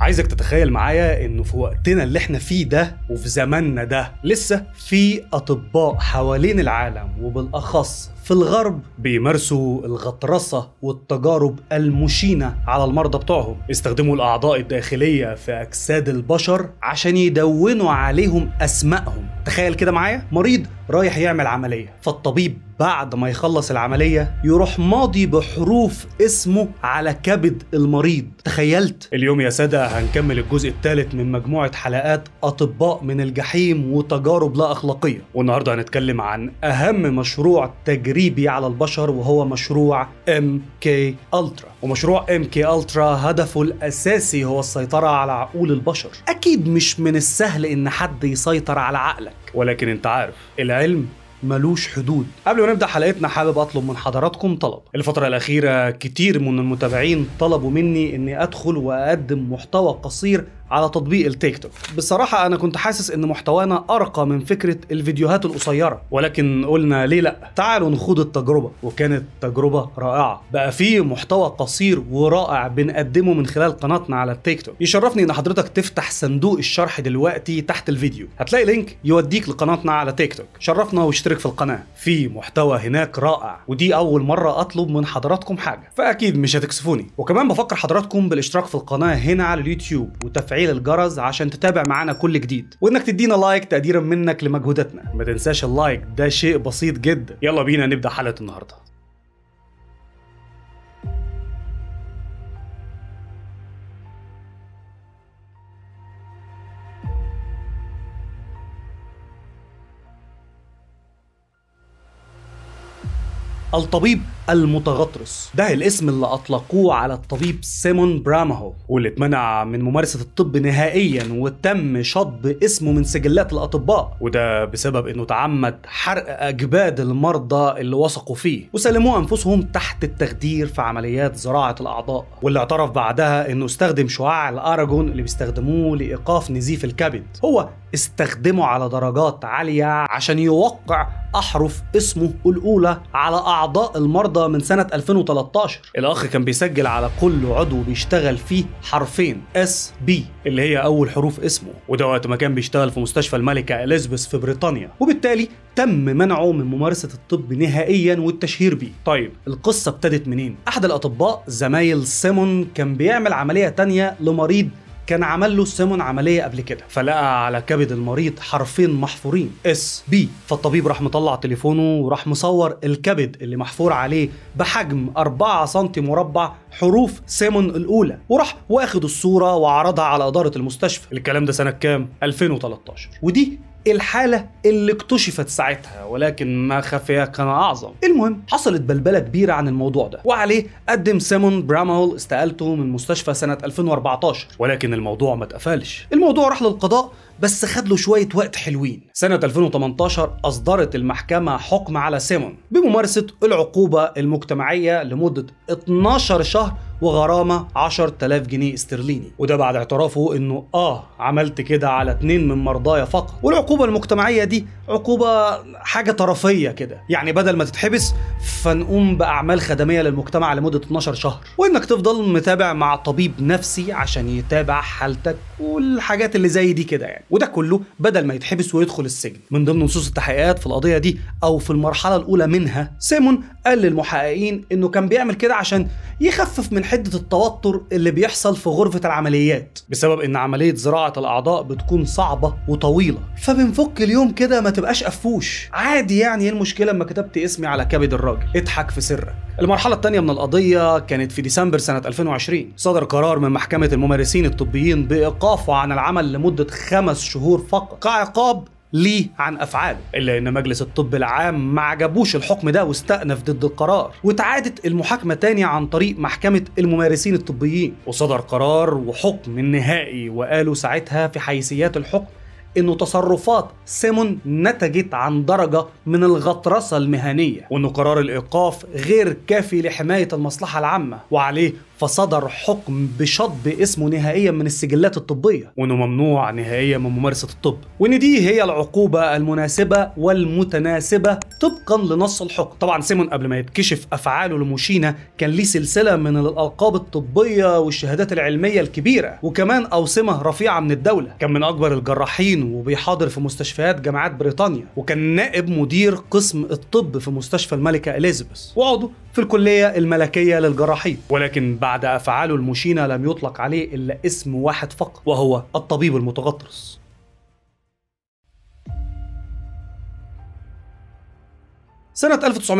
عايزك تتخيل معايا انه في وقتنا اللي احنا فيه ده وفي زماننا ده لسه في اطباء حوالين العالم وبالاخص في الغرب بيمارسوا الغطرسة والتجارب المشينة على المرضى بتوعهم استخدموا الأعضاء الداخلية في أجساد البشر عشان يدونوا عليهم أسمائهم تخيل كده معايا مريض رايح يعمل عملية فالطبيب بعد ما يخلص العملية يروح ماضي بحروف اسمه على كبد المريض تخيلت اليوم يا سادة هنكمل الجزء الثالث من مجموعة حلقات أطباء من الجحيم وتجارب لا أخلاقية والنهاردة هنتكلم عن أهم مشروع تجريبي على البشر وهو مشروع MK ألترا ومشروع MK ألترا هدفه الأساسي هو السيطرة على عقول البشر أكيد مش من السهل إن حد يسيطر على عقلك ولكن انت عارف العلم ملوش حدود قبل ما نبدا حلقتنا حابب اطلب من حضراتكم طلب الفتره الاخيره كتير من المتابعين طلبوا مني اني ادخل واقدم محتوى قصير على تطبيق التيك توك بصراحة أنا كنت حاسس إن محتوانا أرقى من فكرة الفيديوهات القصيرة ولكن قلنا ليه لأ تعالوا نخوض التجربة وكانت تجربة رائعة بقى في محتوى قصير ورائع بنقدمه من خلال قناتنا على التيك توك يشرفني إن حضرتك تفتح صندوق الشرح دلوقتي تحت الفيديو هتلاقي لينك يوديك لقناتنا على تيك توك شرفنا واشترك في القناة في محتوى هناك رائع ودي أول مرة أطلب من حضراتكم حاجة فأكيد مش هتكسفوني وكمان بفكر حضراتكم بالاشتراك في القناة هنا على اليوتيوب وتفعيل الجرس عشان تتابع معانا كل جديد وانك تدينا لايك تقديرا منك لمجهوداتنا ما تنساش اللايك ده شيء بسيط جدا يلا بينا نبدا حلقه النهارده الطبيب المتغطرس ده الاسم اللي اطلقوه على الطبيب سيمون براماهو واللي اتمنع من ممارسه الطب نهائيا وتم شطب اسمه من سجلات الاطباء وده بسبب انه تعمد حرق اجباد المرضى اللي وثقوا فيه وسلموا انفسهم تحت التخدير في عمليات زراعه الاعضاء واللي اعترف بعدها انه استخدم شعاع الاراجون اللي بيستخدموه لايقاف نزيف الكبد هو استخدمه على درجات عاليه عشان يوقع احرف اسمه الاولى على اعضاء المرضى من سنه 2013 الاخ كان بيسجل على كل عضو بيشتغل فيه حرفين اس بي اللي هي اول حروف اسمه وده وقت ما كان بيشتغل في مستشفى الملكه اليزابيث في بريطانيا وبالتالي تم منعه من ممارسة الطب نهائيا والتشهير بيه طيب القصة ابتدت منين؟ أحد الأطباء زمايل سيمون كان بيعمل عملية تانية لمريض كان عمل له سيمون عمليه قبل كده فلقى على كبد المريض حرفين محفورين اس بي فالطبيب راح مطلع تليفونه وراح مصور الكبد اللي محفور عليه بحجم 4 سم مربع حروف سيمون الاولى وراح واخد الصوره وعرضها على اداره المستشفى الكلام ده سنه كام 2013 ودي الحالة اللي اكتشفت ساعتها ولكن ما خفي كان أعظم المهم حصلت بلبلة كبيرة عن الموضوع ده وعليه قدم سيمون برامول استقالته من مستشفى سنة 2014 ولكن الموضوع ما اتقفلش الموضوع راح للقضاء بس خد له شوية وقت حلوين سنة 2018 أصدرت المحكمة حكم على سيمون بممارسة العقوبة المجتمعية لمدة 12 شهر وغرامة 10000 جنيه استرليني وده بعد اعترافه انه اه عملت كده على اتنين من مرضايا فقط والعقوبة المجتمعية دي عقوبة حاجة طرفية كده يعني بدل ما تتحبس فنقوم بأعمال خدمية للمجتمع لمدة 12 شهر وانك تفضل متابع مع طبيب نفسي عشان يتابع حالتك والحاجات اللي زي دي كده يعني وده كله بدل ما يتحبس ويدخل السجن من ضمن نصوص التحقيقات في القضية دي او في المرحلة الاولى منها سيمون قال للمحققين انه كان بيعمل كده عشان يخفف من حدة التوتر اللي بيحصل في غرفة العمليات بسبب ان عملية زراعة الاعضاء بتكون صعبة وطويلة فبنفك اليوم كده ما تبقاش قفوش عادي يعني ايه المشكلة لما كتبت اسمي على كبد الراجل اضحك في سرك المرحلة الثانية من القضية كانت في ديسمبر سنة 2020 صدر قرار من محكمة الممارسين الطبيين بإيقافه عن العمل لمدة خمس شهور فقط كعقاب ليه عن افعاله الا ان مجلس الطب العام ما عجبوش الحكم ده واستأنف ضد القرار واتعادت المحاكمه تاني عن طريق محكمه الممارسين الطبيين وصدر قرار وحكم نهائي وقالوا ساعتها في حيثيات الحكم انه تصرفات سيمون نتجت عن درجه من الغطرسه المهنيه وانه قرار الايقاف غير كافي لحمايه المصلحه العامه وعليه فصدر حكم بشطب اسمه نهائيا من السجلات الطبية وانه ممنوع نهائيا من ممارسة الطب وان دي هي العقوبة المناسبة والمتناسبة طبقا لنص الحكم طبعا سيمون قبل ما يتكشف افعاله المشينة كان ليه سلسلة من الالقاب الطبية والشهادات العلمية الكبيرة وكمان اوسمة رفيعة من الدولة كان من اكبر الجراحين وبيحاضر في مستشفيات جامعات بريطانيا وكان نائب مدير قسم الطب في مستشفى الملكة اليزابيث وعضو في الكلية الملكية للجراحين ولكن بعد أفعاله المشينة لم يطلق عليه إلا اسم واحد فقط وهو الطبيب المتغطرس سنة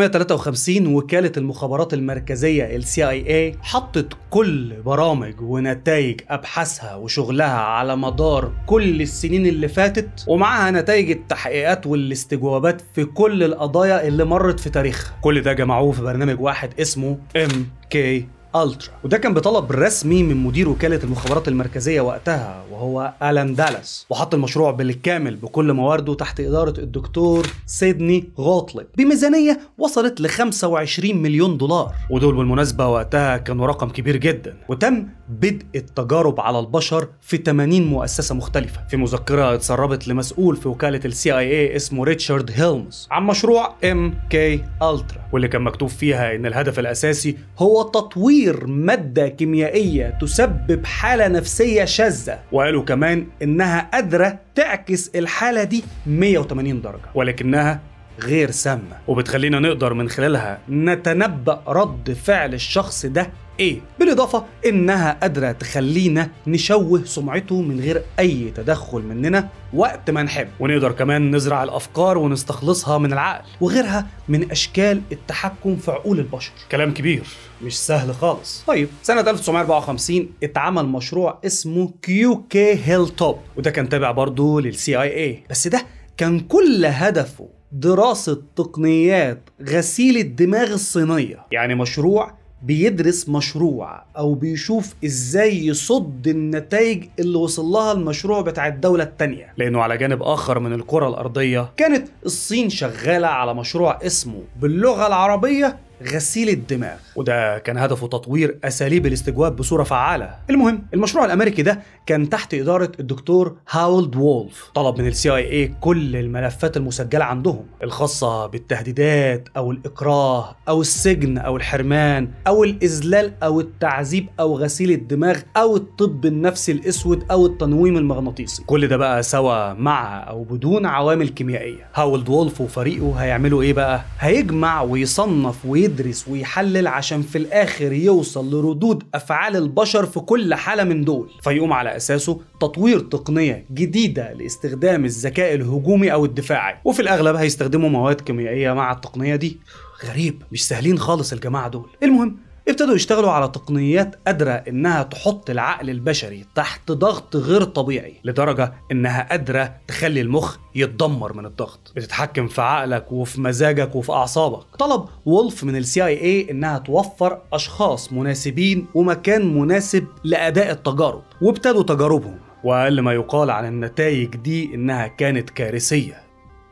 1953 وكالة المخابرات المركزية ال CIA حطت كل برامج ونتائج أبحاثها وشغلها على مدار كل السنين اللي فاتت ومعها نتائج التحقيقات والاستجوابات في كل القضايا اللي مرت في تاريخها كل ده جمعوه في برنامج واحد اسمه MK الترا وده كان بطلب رسمي من مدير وكاله المخابرات المركزيه وقتها وهو الان دالاس وحط المشروع بالكامل بكل موارده تحت اداره الدكتور سيدني غوتليب بميزانيه وصلت ل 25 مليون دولار ودول بالمناسبه وقتها كانوا رقم كبير جدا وتم بدء التجارب على البشر في 80 مؤسسه مختلفه في مذكره اتسربت لمسؤول في وكاله السي اي اي اسمه ريتشارد هيلمز عن مشروع ام كي الترا واللي كان مكتوب فيها ان الهدف الاساسي هو تطوير تطوير مادة كيميائية تسبب حالة نفسية شاذة وقالوا كمان إنها قادرة تعكس الحالة دي 180 درجة ولكنها غير سامة وبتخلينا نقدر من خلالها نتنبأ رد فعل الشخص ده ايه بالاضافه انها قادره تخلينا نشوه سمعته من غير اي تدخل مننا وقت ما نحب ونقدر كمان نزرع الافكار ونستخلصها من العقل وغيرها من اشكال التحكم في عقول البشر كلام كبير مش سهل خالص طيب سنه 1954 اتعمل مشروع اسمه كيو كي هيل توب وده كان تابع برضه للسي اي اي بس ده كان كل هدفه دراسة تقنيات غسيل الدماغ الصينية يعني مشروع بيدرس مشروع او بيشوف ازاي يصد النتائج اللي وصل لها المشروع بتاع الدولة التانية لانه على جانب اخر من الكرة الارضية كانت الصين شغالة على مشروع اسمه باللغة العربية غسيل الدماغ وده كان هدفه تطوير اساليب الاستجواب بصوره فعاله المهم المشروع الامريكي ده كان تحت اداره الدكتور هاولد وولف طلب من السي اي اي كل الملفات المسجله عندهم الخاصه بالتهديدات او الاكراه او السجن او الحرمان او الاذلال او التعذيب او غسيل الدماغ او الطب النفسي الاسود او التنويم المغناطيسي كل ده بقى سوا مع او بدون عوامل كيميائيه هاولد وولف وفريقه هيعملوا ايه بقى هيجمع ويصنف ويدرس ويحلل عشان في الاخر يوصل لردود افعال البشر في كل حاله من دول فيقوم على اساسه تطوير تقنيه جديده لاستخدام الذكاء الهجومي او الدفاعي وفي الاغلب هيستخدموا مواد كيميائيه مع التقنيه دي غريب مش سهلين خالص الجماعه دول المهم ابتدوا يشتغلوا على تقنيات قادرة إنها تحط العقل البشري تحت ضغط غير طبيعي لدرجة إنها قادرة تخلي المخ يتدمر من الضغط بتتحكم في عقلك وفي مزاجك وفي أعصابك طلب وولف من السي اي اي إنها توفر أشخاص مناسبين ومكان مناسب لأداء التجارب وابتدوا تجاربهم وأقل ما يقال عن النتائج دي إنها كانت كارثية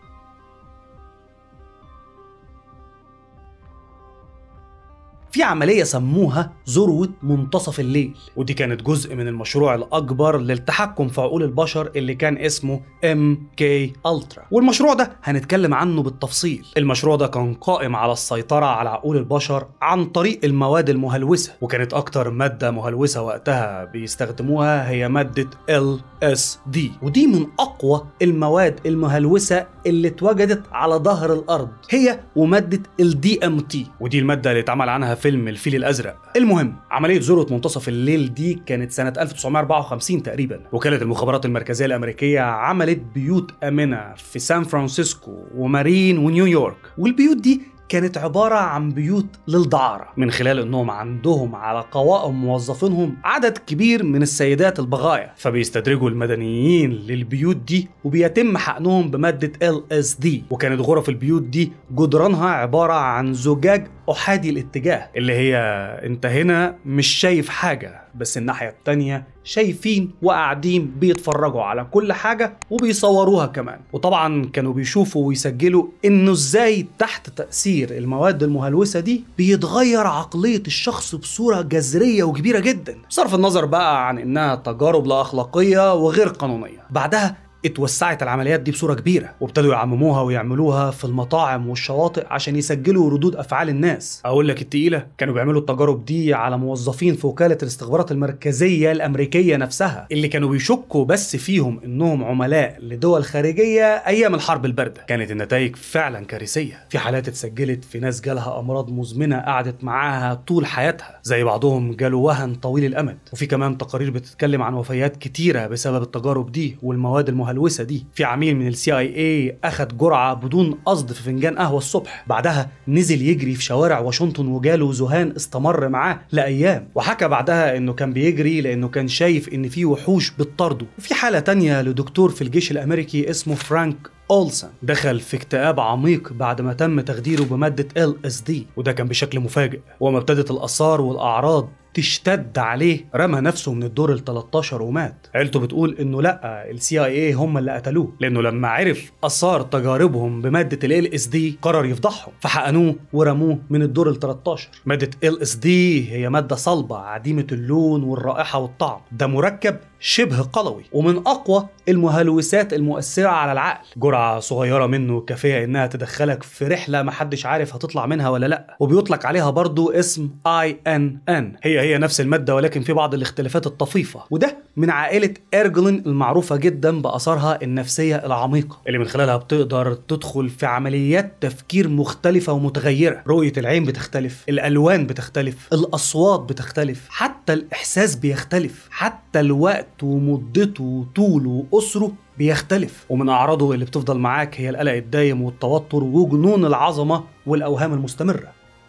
في عملية سموها ذروة منتصف الليل ودي كانت جزء من المشروع الأكبر للتحكم في عقول البشر اللي كان اسمه MK Ultra والمشروع ده هنتكلم عنه بالتفصيل المشروع ده كان قائم على السيطرة على عقول البشر عن طريق المواد المهلوسة وكانت أكتر مادة مهلوسة وقتها بيستخدموها هي مادة LSD ودي من أقوى المواد المهلوسة اللي اتوجدت على ظهر الأرض هي ومادة ال DMT ودي المادة اللي اتعمل عنها فيلم الفيل الازرق المهم عمليه ذروه منتصف الليل دي كانت سنه 1954 تقريبا وكاله المخابرات المركزيه الامريكيه عملت بيوت امنه في سان فرانسيسكو ومارين ونيويورك والبيوت دي كانت عبارة عن بيوت للدعارة من خلال انهم عندهم على قوائم موظفينهم عدد كبير من السيدات البغايا فبيستدرجوا المدنيين للبيوت دي وبيتم حقنهم بمادة LSD وكانت غرف البيوت دي جدرانها عبارة عن زجاج احادي الاتجاه اللي هي انت هنا مش شايف حاجه بس الناحيه التانيه شايفين وقاعدين بيتفرجوا على كل حاجه وبيصوروها كمان وطبعا كانوا بيشوفوا ويسجلوا انه ازاي تحت تاثير المواد المهلوسه دي بيتغير عقليه الشخص بصوره جذريه وكبيره جدا صرف النظر بقى عن انها تجارب لا اخلاقيه وغير قانونيه بعدها اتوسعت العمليات دي بصوره كبيره وابتدوا يعمموها ويعملوها في المطاعم والشواطئ عشان يسجلوا ردود افعال الناس اقول لك التقيله كانوا بيعملوا التجارب دي على موظفين في وكاله الاستخبارات المركزيه الامريكيه نفسها اللي كانوا بيشكوا بس فيهم انهم عملاء لدول خارجيه ايام الحرب البارده كانت النتائج فعلا كارثيه في حالات اتسجلت في ناس جالها امراض مزمنه قعدت معاها طول حياتها زي بعضهم جاله وهن طويل الامد وفي كمان تقارير بتتكلم عن وفيات كتيره بسبب التجارب دي والمواد المهلوسه المهلوسه دي في عميل من السي اي اي اخد جرعه بدون قصد في فنجان قهوه الصبح بعدها نزل يجري في شوارع واشنطن وجاله ذهان استمر معاه لايام وحكى بعدها انه كان بيجري لانه كان شايف ان في وحوش بتطارده وفي حاله تانية لدكتور في الجيش الامريكي اسمه فرانك اولسن دخل في اكتئاب عميق بعد ما تم تخديره بمادة LSD وده كان بشكل مفاجئ وما ابتدت الآثار والأعراض تشتد عليه رمى نفسه من الدور ال 13 ومات عيلته بتقول انه لا السي اي اي هم اللي قتلوه لانه لما عرف اثار تجاربهم بماده ال اس دي قرر يفضحهم فحقنوه ورموه من الدور ال 13 ماده ال اس دي هي ماده صلبه عديمه اللون والرائحه والطعم ده مركب شبه قلوي ومن اقوى المهلوسات المؤثره على العقل جرعه صغيره منه كافيه انها تدخلك في رحله محدش عارف هتطلع منها ولا لا وبيطلق عليها برضو اسم اي ان ان هي هي نفس الماده ولكن في بعض الاختلافات الطفيفه وده من عائله ايرجلين المعروفه جدا باثارها النفسيه العميقه اللي من خلالها بتقدر تدخل في عمليات تفكير مختلفه ومتغيره رؤيه العين بتختلف الالوان بتختلف الاصوات بتختلف حتى الاحساس بيختلف حتى الوقت ومدته وطوله واسره بيختلف ومن اعراضه اللي بتفضل معاك هي القلق الدايم والتوتر وجنون العظمه والاوهام المستمره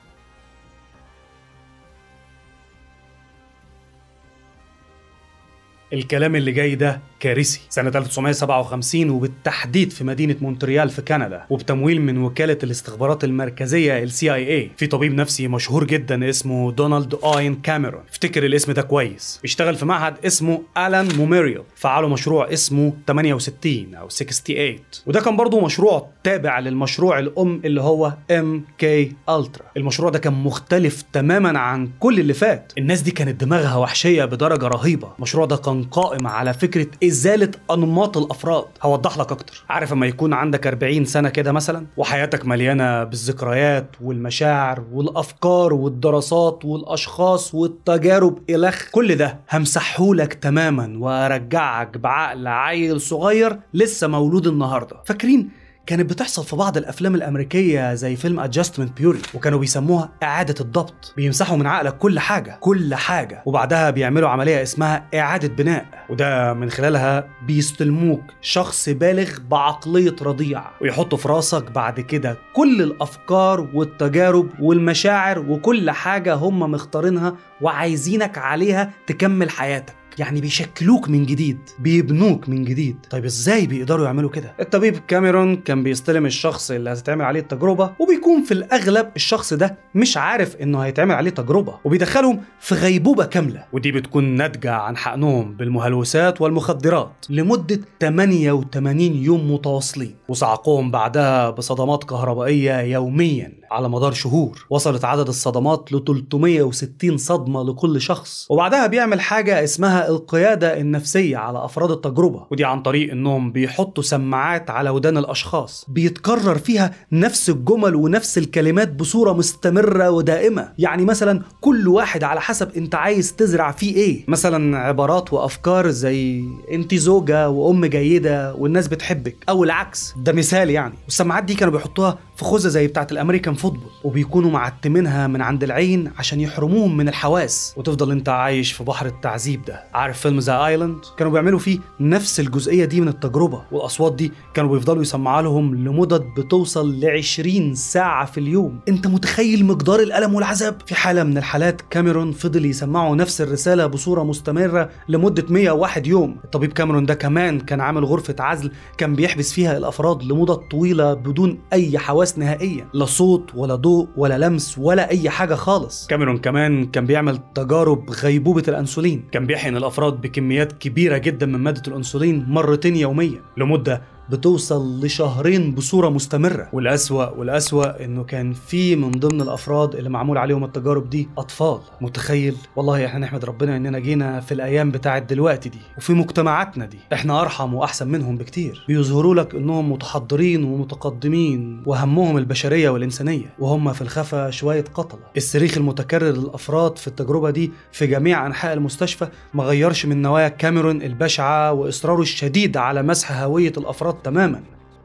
الكلام اللي جاي ده كارثي سنة 1957 وبالتحديد في مدينة مونتريال في كندا وبتمويل من وكالة الاستخبارات المركزية ال CIA في طبيب نفسي مشهور جدا اسمه دونالد آين كاميرون افتكر الاسم ده كويس بيشتغل في معهد اسمه ألان موميريال فعلوا مشروع اسمه 68 أو 68 وده كان برضه مشروع تابع للمشروع الأم اللي هو MK ألترا المشروع ده كان مختلف تماما عن كل اللي فات الناس دي كانت دماغها وحشية بدرجة رهيبة المشروع ده كان قائم على فكرة إزالة أنماط الأفراد هوضح لك أكتر عارف اما يكون عندك 40 سنة كده مثلا وحياتك مليانة بالذكريات والمشاعر والأفكار والدراسات والأشخاص والتجارب إلخ كل ده همسحهولك تماما وأرجعك بعقل عيل صغير لسه مولود النهاردة فاكرين كانت بتحصل في بعض الافلام الامريكيه زي فيلم ادجستمنت بيوري وكانوا بيسموها اعاده الضبط بيمسحوا من عقلك كل حاجه كل حاجه وبعدها بيعملوا عمليه اسمها اعاده بناء وده من خلالها بيستلموك شخص بالغ بعقليه رضيع ويحطوا في راسك بعد كده كل الافكار والتجارب والمشاعر وكل حاجه هم مختارينها وعايزينك عليها تكمل حياتك يعني بيشكلوك من جديد بيبنوك من جديد طيب ازاي بيقدروا يعملوا كده الطبيب كاميرون كان بيستلم الشخص اللي هتتعمل عليه التجربه وبيكون في الاغلب الشخص ده مش عارف انه هيتعمل عليه تجربه وبيدخلهم في غيبوبه كامله ودي بتكون ناتجه عن حقنهم بالمهلوسات والمخدرات لمده 88 يوم متواصلين وصعقوهم بعدها بصدمات كهربائيه يوميا على مدار شهور وصلت عدد الصدمات ل 360 صدمه لكل شخص وبعدها بيعمل حاجه اسمها القياده النفسيه على افراد التجربه ودي عن طريق انهم بيحطوا سماعات على ودان الاشخاص بيتكرر فيها نفس الجمل ونفس الكلمات بصوره مستمره ودائمه يعني مثلا كل واحد على حسب انت عايز تزرع فيه ايه مثلا عبارات وافكار زي انت زوجه وام جيده والناس بتحبك او العكس ده مثال يعني والسماعات دي كانوا بيحطوها في خوذه زي بتاعه الامريكان فوتبول وبيكونوا معتمينها من عند العين عشان يحرموهم من الحواس وتفضل انت عايش في بحر التعذيب ده عارف فيلم ذا ايلاند كانوا بيعملوا فيه نفس الجزئيه دي من التجربه والاصوات دي كانوا بيفضلوا يسمعوا لهم لمدد بتوصل ل 20 ساعه في اليوم انت متخيل مقدار الالم والعذاب في حاله من الحالات كاميرون فضل يسمعوا نفس الرساله بصوره مستمره لمده 101 يوم الطبيب كاميرون ده كمان كان عامل غرفه عزل كان بيحبس فيها الافراد لمدة طويله بدون اي حواس حواس نهائيا لا صوت ولا ضوء ولا لمس ولا اي حاجه خالص كاميرون كمان كان بيعمل تجارب غيبوبه الانسولين كان بيحقن الافراد بكميات كبيره جدا من ماده الانسولين مرتين يوميا لمده بتوصل لشهرين بصوره مستمره والاسوا والاسوا انه كان في من ضمن الافراد اللي معمول عليهم التجارب دي اطفال متخيل والله احنا نحمد ربنا اننا جينا في الايام بتاعت دلوقتي دي وفي مجتمعاتنا دي احنا ارحم واحسن منهم بكتير بيظهروا لك انهم متحضرين ومتقدمين وهمهم البشريه والانسانيه وهم في الخفا شويه قتله الصريخ المتكرر للافراد في التجربه دي في جميع انحاء المستشفى ما غيرش من نوايا كاميرون البشعه واصراره الشديد على مسح هويه الافراد تماما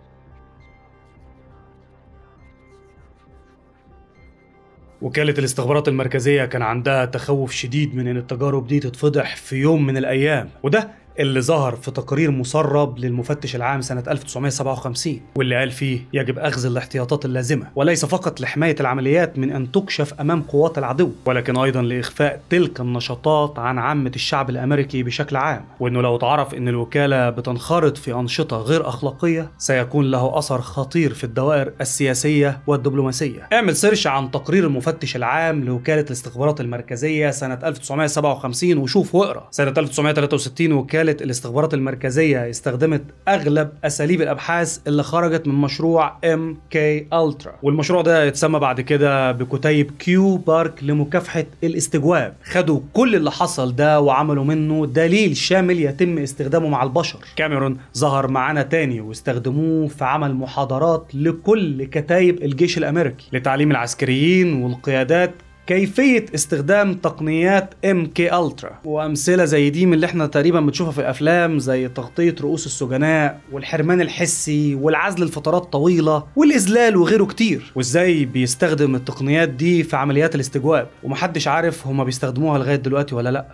وكالة الاستخبارات المركزية كان عندها تخوف شديد من ان التجارب دي تتفضح في يوم من الايام وده اللي ظهر في تقرير مسرب للمفتش العام سنة 1957 واللي قال فيه يجب أخذ الاحتياطات اللازمة وليس فقط لحماية العمليات من أن تكشف أمام قوات العدو ولكن أيضا لإخفاء تلك النشاطات عن عامة الشعب الأمريكي بشكل عام وأنه لو اتعرف أن الوكالة بتنخرط في أنشطة غير أخلاقية سيكون له أثر خطير في الدوائر السياسية والدبلوماسية اعمل سيرش عن تقرير المفتش العام لوكالة الاستخبارات المركزية سنة 1957 وشوف واقرأ سنة 1963 وكالة وكالة الاستخبارات المركزية استخدمت أغلب أساليب الأبحاث اللي خرجت من مشروع MK ألترا والمشروع ده يتسمى بعد كده بكتيب كيو بارك لمكافحة الاستجواب خدوا كل اللي حصل ده وعملوا منه دليل شامل يتم استخدامه مع البشر كاميرون ظهر معانا تاني واستخدموه في عمل محاضرات لكل كتايب الجيش الأمريكي لتعليم العسكريين والقيادات كيفية استخدام تقنيات MK Ultra وأمثلة زي دي من اللي احنا تقريبا بنشوفها في الأفلام زي تغطية رؤوس السجناء والحرمان الحسي والعزل لفترات طويلة والإذلال وغيره كتير وإزاي بيستخدم التقنيات دي في عمليات الاستجواب ومحدش عارف هما بيستخدموها لغاية دلوقتي ولا لأ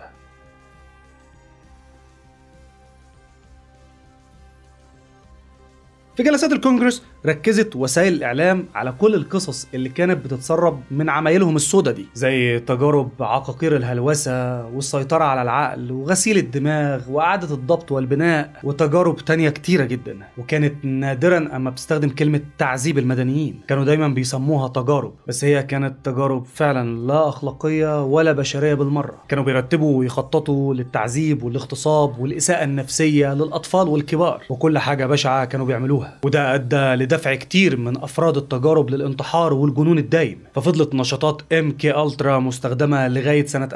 في جلسات الكونجرس ركزت وسائل الاعلام على كل القصص اللي كانت بتتسرب من عمايلهم السودة دي زي تجارب عقاقير الهلوسه والسيطره على العقل وغسيل الدماغ واعاده الضبط والبناء وتجارب تانية كتيره جدا وكانت نادرا اما بتستخدم كلمه تعذيب المدنيين كانوا دايما بيسموها تجارب بس هي كانت تجارب فعلا لا اخلاقيه ولا بشريه بالمره كانوا بيرتبوا ويخططوا للتعذيب والاغتصاب والاساءه النفسيه للاطفال والكبار وكل حاجه بشعه كانوا بيعملوها وده ادى لدفع كتير من افراد التجارب للانتحار والجنون الدايم ففضلت نشاطات ام كي الترا مستخدمه لغايه سنه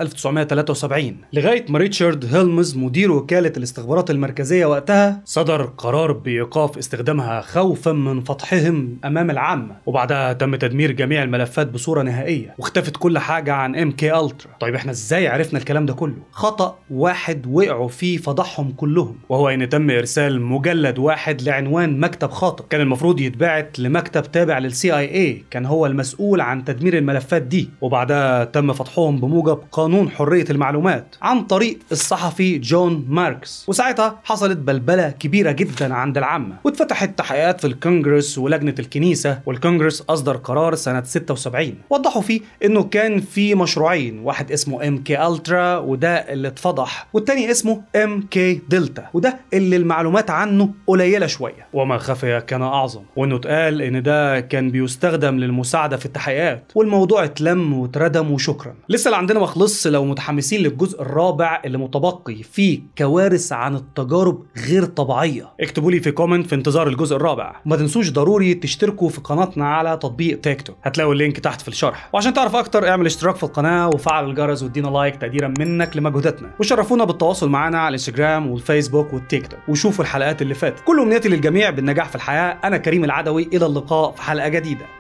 1973 لغايه ما ريتشارد هيلمز مدير وكاله الاستخبارات المركزيه وقتها صدر قرار بايقاف استخدامها خوفا من فضحهم امام العامه وبعدها تم تدمير جميع الملفات بصوره نهائيه واختفت كل حاجه عن ام كي الترا طيب احنا ازاي عرفنا الكلام ده كله خطا واحد وقعوا فيه فضحهم كلهم وهو ان تم ارسال مجلد واحد لعنوان مكتب خاطئ كان المفروض يتبعت لمكتب تابع للسي اي اي كان هو المسؤول عن تدمير الملفات دي وبعدها تم فتحهم بموجب قانون حريه المعلومات عن طريق الصحفي جون ماركس وساعتها حصلت بلبله كبيره جدا عند العامه واتفتحت تحقيقات في الكونجرس ولجنه الكنيسه والكونجرس اصدر قرار سنه 76 وضحوا فيه انه كان في مشروعين واحد اسمه ام كي الترا وده اللي اتفضح والتاني اسمه ام كي دلتا وده اللي المعلومات عنه قليله شويه وما خفي كان اعظم وانه اتقال ان ده كان بيستخدم للمساعده في التحقيقات والموضوع اتلم واتردم وشكرا لسه اللي عندنا ما خلصش لو متحمسين للجزء الرابع اللي متبقي فيه كوارث عن التجارب غير طبيعيه اكتبوا لي في كومنت في انتظار الجزء الرابع وما تنسوش ضروري تشتركوا في قناتنا على تطبيق تيك توك هتلاقوا اللينك تحت في الشرح وعشان تعرف اكتر اعمل اشتراك في القناه وفعل الجرس وادينا لايك تقديرا منك لمجهوداتنا وشرفونا بالتواصل معنا على الانستجرام والفيسبوك والتيك توك وشوفوا الحلقات اللي فاتت كل امنياتي للجميع بالنجاح في الحياه انا كريم العدوي الى اللقاء في حلقه جديده